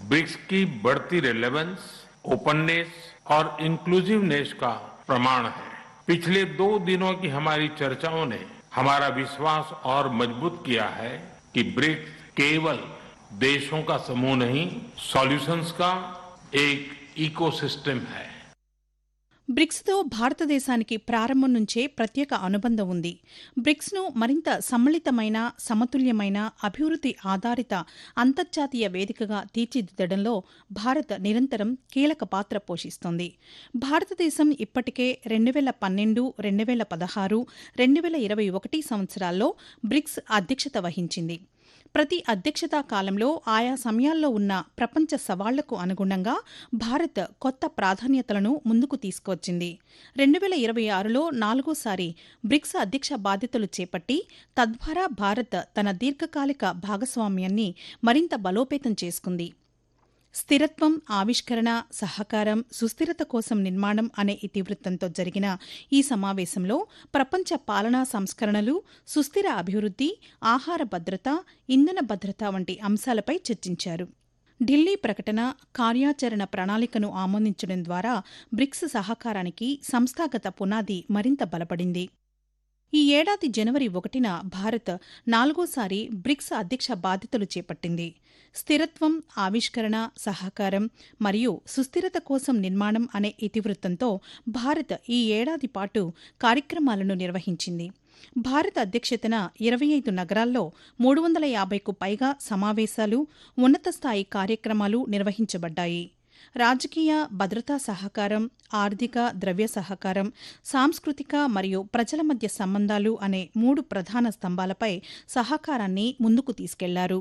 BRICS की बढ़ती relevance openness और इंक्लूसिवनेस का प्रमाण है पिछले दो दिनों की हमारी चर्चाओं ने हमारा विश्वास और मजबूत किया है कि ब्रिक्स केवल देशों का समूह नहीं सॉल्यूशंस का एक इकोसिस्टम है బ్రిక్స్తో భారతదేశానికి ప్రారంభం నుంచే ప్రత్యేక అనుబంధం ఉంది బ్రిక్స్ను మరింత సమ్మిళితమైన సమతుల్యమైన అభివృద్ధి ఆధారిత అంతర్జాతీయ వేదికగా తీర్చిదిద్దడంలో భారత్ నిరంతరం కీలక పాత్ర పోషిస్తోంది భారతదేశం ఇప్పటికే రెండు వేల పన్నెండు రెండు వేల పదహారు రెండు వేల ఇరవై ఒకటి సంవత్సరాల్లో బ్రిక్స్ అధ్యక్షత వహించింది ప్రతి అధ్యక్షతా కాలంలో ఆయా సమయాల్లో ఉన్న ప్రపంచ సవాళ్లకు అనుగుణంగా భారత్ కొత్త ప్రాధాన్యతలను ముందుకు తీసుకువచ్చింది రెండు వేల ఇరవై ఆరులో నాలుగోసారి బ్రిక్స్ అధ్యక్ష బాధ్యతలు చేపట్టి తద్వారా భారత్ తన దీర్ఘకాలిక భాగస్వామ్యాన్ని మరింత బలోపేతం చేసుకుంది స్థిరత్వం ఆవిష్కరణ సహకారం సుస్థిరత కోసం నిర్మాణం అనే ఇతివృత్తంతో జరిగిన ఈ సమావేశంలో ప్రపంచ పాలనా సంస్కరణలు సుస్థిర అభివృద్ధి ఆహార భద్రత ఇంధన భద్రత వంటి అంశాలపై చర్చించారు ఢిల్లీ ప్రకటన కార్యాచరణ ప్రణాళికను ఆమోదించడం ద్వారా బ్రిక్స్ సహకారానికి సంస్థాగత పునాది మరింత బలపడింది ఈ ఏడాది జనవరి ఒకటిన భారత్ నాలుగోసారి బ్రిక్స్ అధ్యక్ష బాధ్యతలు చేపట్టింది స్థిరత్వం ఆవిష్కరణ సహకారం మరియు సుస్థిరత కోసం నిర్మాణం అనే ఇతివృత్తంతో భారత్ ఈ ఏడాది పాటు కార్యక్రమాలను నిర్వహించింది భారత అధ్యక్షతన ఇరవై ఐదు నగరాల్లో మూడు వందల యాభైకు పైగా సమావేశాలు ఉన్నత స్థాయి కార్యక్రమాలు నిర్వహించబడ్డాయి రాజకీయ భద్రతా సహకారం ఆర్థిక ద్రవ్య సహకారం సాంస్కృతిక మరియు ప్రజల మధ్య సంబంధాలు అనే మూడు ప్రధాన స్తంభాలపై సహకారాన్ని ముందుకు తీసుకెళ్లారు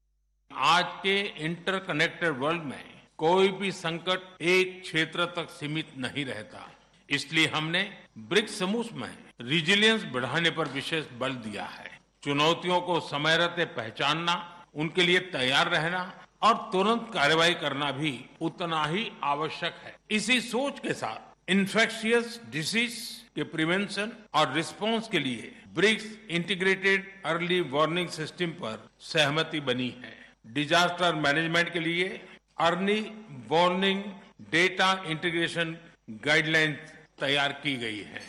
आज के इंटरकनेक्टेड वर्ल्ड में कोई भी संकट एक क्षेत्र तक सीमित नहीं रहता इसलिए हमने ब्रिक्स समूह में रिजिलियंस बढ़ाने पर विशेष बल दिया है चुनौतियों को समय रहते पहचानना उनके लिए तैयार रहना और तुरंत कार्रवाई करना भी उतना ही आवश्यक है इसी सोच के साथ इन्फेक्शियस डिसीज के प्रिवेंशन और रिस्पांस के लिए BRICS integrated early warning system पर सहमति बनी है डिजास्टर मैनेजमेंट के लिए early warning data integration guidelines तैयार की गई है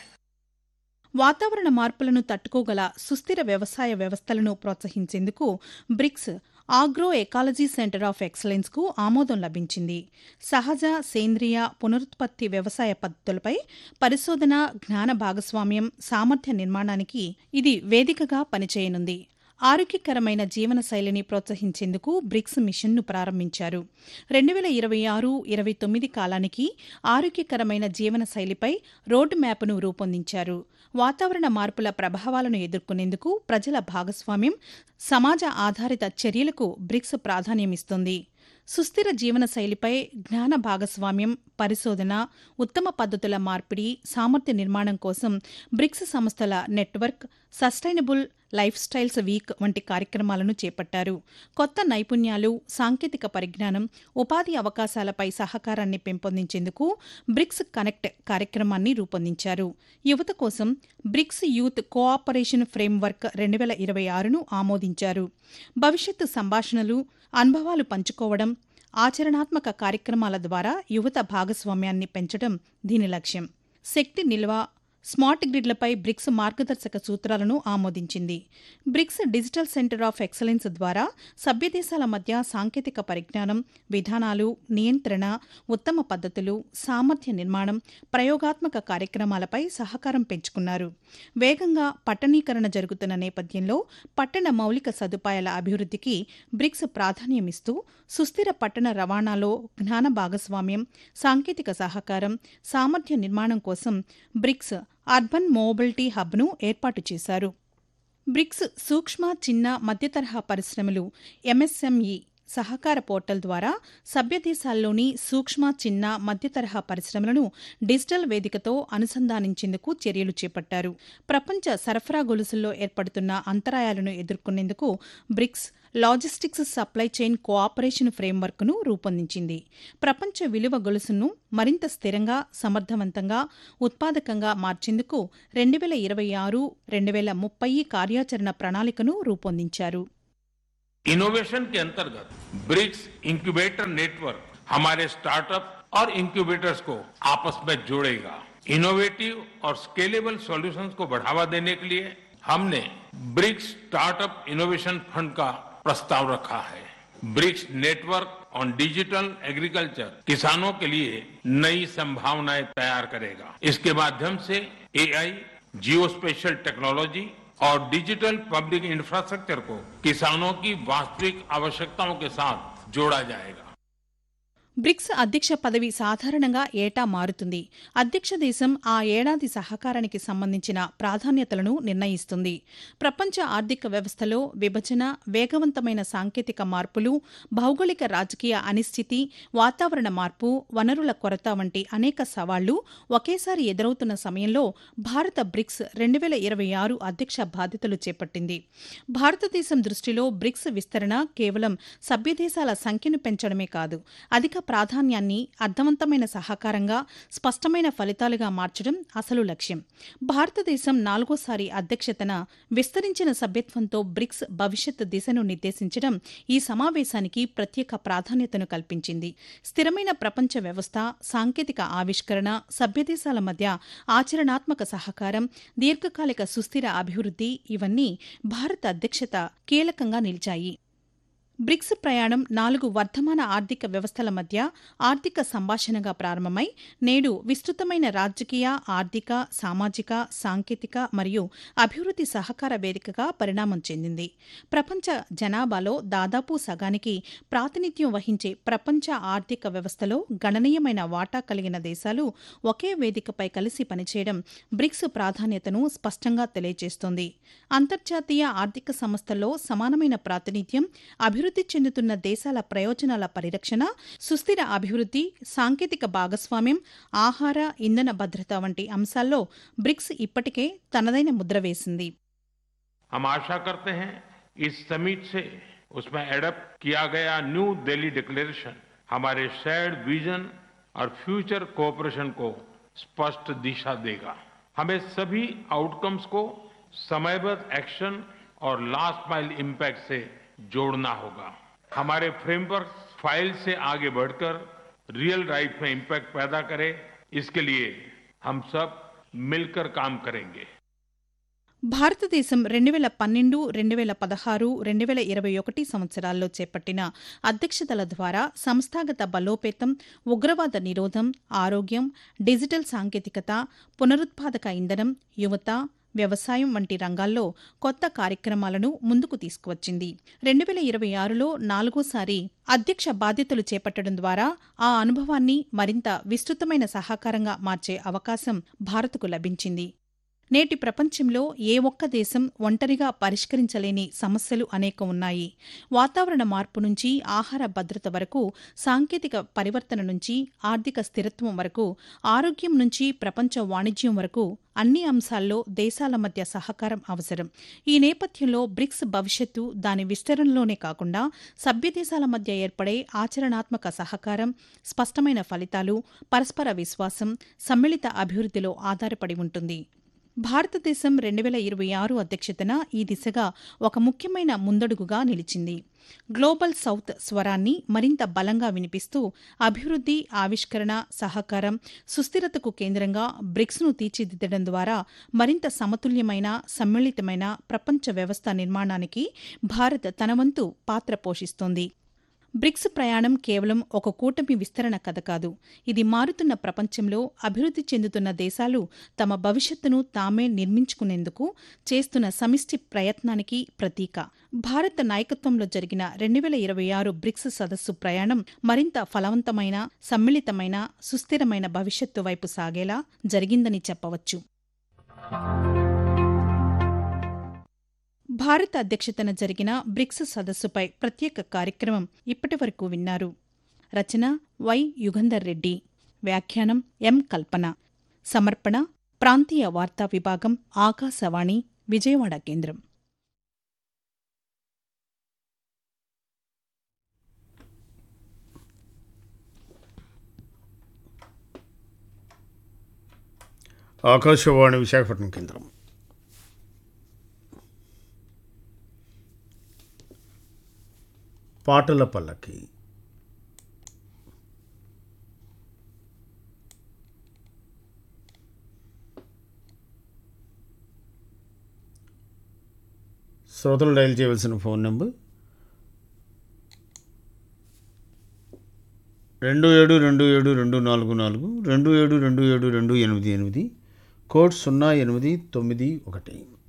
వాతావరణ మార్పులను తట్టుకోగల సుస్థిర వ్యవసాయ వ్యవస్థలను ప్రోత్సహించేందుకు BRICS agro ecology centre of excellence కు ఆమోదం లభించింది సహజ సేంద్రియ పునరుత్పత్తి వ్యవసాయ పద్ధతులపై పరిశోధన జ్ఞాన భాగస్వామ్యం సామర్థ్య నిర్మాణానికి ఇది వేదికగా పనిచేయనుంది ఆరోగ్యకరమైన జీవన శైలిని ప్రోత్సహించేందుకు బ్రిక్స్ మిషన్ను ప్రారంభించారు రెండు వేల ఇరవై ఆరు ఇరవై తొమ్మిది కాలానికి ఆరోగ్యకరమైన జీవన శైలిపై రోడ్ మ్యాప్ను రూపొందించారు వాతావరణ మార్పుల ప్రభావాలను ఎదుర్కొనేందుకు ప్రజల భాగస్వామ్యం సమాజ ఆధారిత చర్యలకు బ్రిక్స్ ప్రాధాన్యమిస్తుంది సుస్థిర జీవన శైలిపై జ్ఞాన భాగస్వామ్యం పరిశోధన ఉత్తమ పద్ధతుల మార్పిడి సామర్థ్య నిర్మాణం కోసం బ్రిక్స్ సంస్థల network sustainable lifestyles week వంటి కార్యక్రమాలను చేపట్టారు కొత్త నైపుణ్యాలు సాంకేతిక పరిజ్ఞానం ఉపాధి అవకాశాలపై సహకారాన్ని పెంపొందించేందుకు బ్రిక్స్ కనెక్ట్ కార్యక్రమాన్ని రూపొందించారు యువత కోసం బ్రిక్స్ యూత్ కోఆపరేషన్ ఫ్రేమ్వర్క్ రెండు వేల ఇరవై ఆరును ఆమోదించారు భవిష్యత్తు సంభాషణలు అనుభవాలు పంచుకోవడం ఆచరణాత్మక కార్యక్రమాల ద్వారా యువత భాగస్వామ్యాన్ని పెంచడం దీని లక్ష్యం శక్తి నిల్వ స్మార్ట్ గ్రిడ్లపై బ్రిక్స్ మార్గదర్శక సూత్రాలను ఆమోదించింది BRICS digital centre of excellence ద్వారా సభ్యదేశాల మధ్య సాంకేతిక పరిజ్ఞానం విధానాలు నియంత్రణ ఉత్తమ పద్ధతులు సామర్థ్య నిర్మాణం ప్రయోగాత్మక కార్యక్రమాలపై సహకారం పెంచుకున్నారు వేగంగా పట్టణీకరణ జరుగుతున్న నేపథ్యంలో పట్టణ మౌలిక సదుపాయాల అభివృద్ధికి బ్రిక్స్ ప్రాధాన్యమిస్తూ సుస్థిర పట్టణ రవాణాలో జ్ఞాన భాగస్వామ్యం సాంకేతిక సహకారం సామర్థ్య నిర్మాణం కోసం బ్రిక్స్ అర్బన్ మోబిలిటీ హబ్ను ఏర్పాటు చేశారు బ్రిక్స్ సూక్ష్మ చిన్న మధ్యతరహా పరిశ్రమలు ఎంఎస్ఎంఈ సహకార పోర్టల్ ద్వారా సభ్యదేశాల్లోని సూక్ష్మ చిన్న మధ్యతరహా పరిశ్రమలను డిజిటల్ వేదికతో అనుసంధానించేందుకు చర్యలు చేపట్టారు ప్రపంచ సరఫరా గొలుసుల్లో ఏర్పడుతున్న అంతరాయాలను ఎదుర్కొనేందుకు BRICS logistics supply chain cooperation ఫ్రేమ్వర్క్ను రూపొందించింది ప్రపంచ విలువ గొలుసును మరింత స్థిరంగా సమర్థవంతంగా ఉత్పాదకంగా మార్చేందుకు రెండు వేల ఇరవై ఆరు రెండు వేల ముప్పై కార్యాచరణ ప్రణాళికను రూపొందించారు इनोवेशन के अंतर्गत ब्रिक्स इंक्यूबेटर नेटवर्क हमारे स्टार्टअप और इंक्यूबेटर्स को आपस में जोड़ेगा इनोवेटिव और स्केलेबल सॉल्यूशंस को बढ़ावा देने के लिए हमने ब्रिक्स स्टार्टअप इनोवेशन फंड का प्रस्ताव रखा है BRICS network on digital agriculture किसानों के लिए नई संभावनाएं तैयार करेगा इसके माध्यम से एआई जियो स्पेशल टेक्नोलॉजी और डिजिटल पब्लिक इंफ्रास्ट्रक्चर को किसानों की वास्तविक आवश्यकताओं के साथ जोड़ा जाएगा బ్రిక్స్ అధ్యక్ష పదవి సాధారణంగా ఏటా మారుతుంది అధ్యక్ష దేశం ఆ ఏడాది సహకారానికి సంబంధించిన ప్రాధాన్యతలను నిర్ణయిస్తుంది ప్రపంచ ఆర్థిక వ్యవస్థలో విభజన వేగవంతమైన సాంకేతిక మార్పులు భౌగోళిక రాజకీయ అనిశ్చితి వాతావరణ మార్పు వనరుల కొరత వంటి అనేక సవాళ్లు ఒకేసారి ఎదురవుతున్న సమయంలో భారత బ్రిక్స్ రెండు వేల ఇరవై ఆరు అధ్యక్ష బాధ్యతలు చేపట్టింది భారతదేశం దృష్టిలో బ్రిక్స్ విస్తరణ కేవలం సభ్యదేశాల సంఖ్యను పెంచడమే కాదు అధిక ప్రాధాన్యాన్ని అర్థవంతమైన సహకారంగా స్పష్టమైన ఫలితాలుగా మార్చడం అసలు లక్ష్యం భారతదేశం నాలుగోసారి అధ్యక్షతన విస్తరించిన సభ్యత్వంతో బ్రిక్స్ భవిష్యత్ దిశను నిర్దేశించడం ఈ సమావేశానికి ప్రత్యేక ప్రాధాన్యతను కల్పించింది స్థిరమైన ప్రపంచ వ్యవస్థ సాంకేతిక ఆవిష్కరణ సభ్యదేశాల మధ్య ఆచరణాత్మక సహకారం దీర్ఘకాలిక సుస్థిర అభివృద్ధి ఇవన్నీ భారత అధ్యక్షత కీలకంగా నిలిచాయి బ్రిక్స్ ప్రయాణం నాలుగు వర్ధమాన ఆర్థిక వ్యవస్థల మధ్య ఆర్థిక సంభాషణగా ప్రారంభమై నేడు విస్తృతమైన రాజకీయ ఆర్థిక సామాజిక సాంకేతిక మరియు అభివృద్ధి సహకార వేదికగా పరిణామం చెందింది ప్రపంచ జనాభాలో దాదాపు సగానికి ప్రాతినిధ్యం వహించే ప్రపంచ ఆర్థిక వ్యవస్థలో గణనీయమైన వాటా కలిగిన దేశాలు ఒకే వేదికపై కలిసి పనిచేయడం బ్రిక్స్ ప్రాధాన్యతను స్పష్టంగా తెలియజేస్తోంది అంతర్జాతీయ ఆర్థిక సంస్థల్లో సమానమైన ప్రాతినిధ్యం అభివృద్ధి చెందుతున్న దేశాల ప్రయోజనాల పరిరక్షణ సుస్థిర అభివృద్ధి సాంకేతిక భాగస్వామ్యం ఆహార ఇంధన భద్రత వంటి అంశాల్లో బ్రిక్స్ ఇప్పటికే తనదైన ముద్ర వేసింది हम आशा करते हैं इस समिट से उसमें एडप्ट किया गया न्यू दिल्ली डिक्लेरेशन हमारे शेयर्ड विजन और फ्यूचर कोऑपरेशन को स्पष्ट दिशा देगा हमें सभी आउटकम्स को समयबद्ध एक्शन और लास्ट माइल इम्पैक्ट से जोड़ना होगा हमारे फ्रेमवर्क फाइल से आगे बढ़कर रियल लाइफ में इम्पैक्ट पैदा करे इसके लिए हम सब मिलकर काम करेंगे భారతదేశం రెండు వేల పన్నెండు రెండు వేల పదహారు రెండు వేల ఇరవై ఒకటి సంవత్సరాల్లో చేపట్టిన అధ్యక్షతల ద్వారా సంస్థాగత బలోపేతం ఉగ్రవాద నిరోధం ఆరోగ్యం డిజిటల్ సాంకేతికత పునరుత్పాదక ఇంధనం యువత వ్యవసాయం వంటి రంగాల్లో కొత్త కార్యక్రమాలను ముందుకు తీసుకువచ్చింది రెండు వేల ఇరవై ఆరులో నాలుగోసారి అధ్యక్ష బాధ్యతలు చేపట్టడం ద్వారా ఆ అనుభవాన్ని మరింత విస్తృతమైన సహకారంగా మార్చే అవకాశం భారత్కు లభించింది నేటి ప్రపంచంలో ఏ ఒక్క దేశం ఒంటరిగా పరిష్కరించలేని సమస్యలు అనేక ఉన్నాయి వాతావరణ మార్పు నుంచి ఆహార భద్రత వరకు సాంకేతిక పరివర్తన నుంచి ఆర్థిక స్థిరత్వం వరకు ఆరోగ్యం నుంచి ప్రపంచ వాణిజ్యం వరకు అన్ని అంశాల్లో దేశాల మధ్య సహకారం అవసరం ఈ నేపథ్యంలో బ్రిక్స్ భవిష్యత్తు దాని విస్తరణలోనే కాకుండా సభ్యదేశాల మధ్య ఏర్పడే ఆచరణాత్మక సహకారం స్పష్టమైన ఫలితాలు పరస్పర విశ్వాసం సమ్మిళిత అభివృద్ధిలో ఆధారపడి ఉంటుంది భారతదేశం రెండు వేల ఇరవై ఆరు అధ్యక్షతన ఈ దిశగా ఒక ముఖ్యమైన ముందడుగుగా నిలిచింది గ్లోబల్ సౌత్ స్వరాన్ని మరింత బలంగా వినిపిస్తూ అభివృద్ధి ఆవిష్కరణ సహకారం సుస్థిరతకు కేంద్రంగా బ్రిక్స్ను తీర్చిదిద్దడం ద్వారా మరింత సమతుల్యమైన సమ్మిళితమైన ప్రపంచ వ్యవస్థ నిర్మాణానికి భారత్ తన వంతు పాత్ర పోషిస్తోంది బ్రిక్స్ ప్రయాణం కేవలం ఒక కూటమి విస్తరణ కథ కాదు ఇది మారుతున్న ప్రపంచంలో అభివృద్ధి చెందుతున్న దేశాలు తమ భవిష్యత్తును తామే నిర్మించుకునేందుకు చేస్తున్న సమిష్టి ప్రయత్నానికి ప్రతీక భారత నాయకత్వంలో జరిగిన రెండు వేల ఇరవై ఆరు బ్రిక్స్ సదస్సు ప్రయాణం మరింత ఫలవంతమైన సమ్మిళితమైన సుస్థిరమైన భవిష్యత్తు వైపు సాగేలా జరిగిందని చెప్పవచ్చు భారత అధ్యక్షతన జరిగిన బ్రిక్స్ సదస్సుపై ప్రత్యేక కార్యక్రమం ఇప్పటి వరకు విన్నారు రచన వై యుగంధర్ రెడ్డి వ్యాఖ్యానం ఎం కల్పన సమర్పణ ప్రాంతీయ వార్తా విభాగం ఆకాశవాణి విజయవాడ కేంద్రం ఆకాశవాణి విశాఖపట్నం కేంద్రం పాటల పల్లకి శ్రోతలు డయల్ చేయవలసిన ఫోన్ నెంబర్ రెండు ఏడు రెండు ఏడు రెండు నాలుగు నాలుగు రెండు ఏడు రెండు ఏడు రెండు ఎనిమిది ఎనిమిది కోడ్ సున్నా ఎనిమిది తొమ్మిది ఒకటి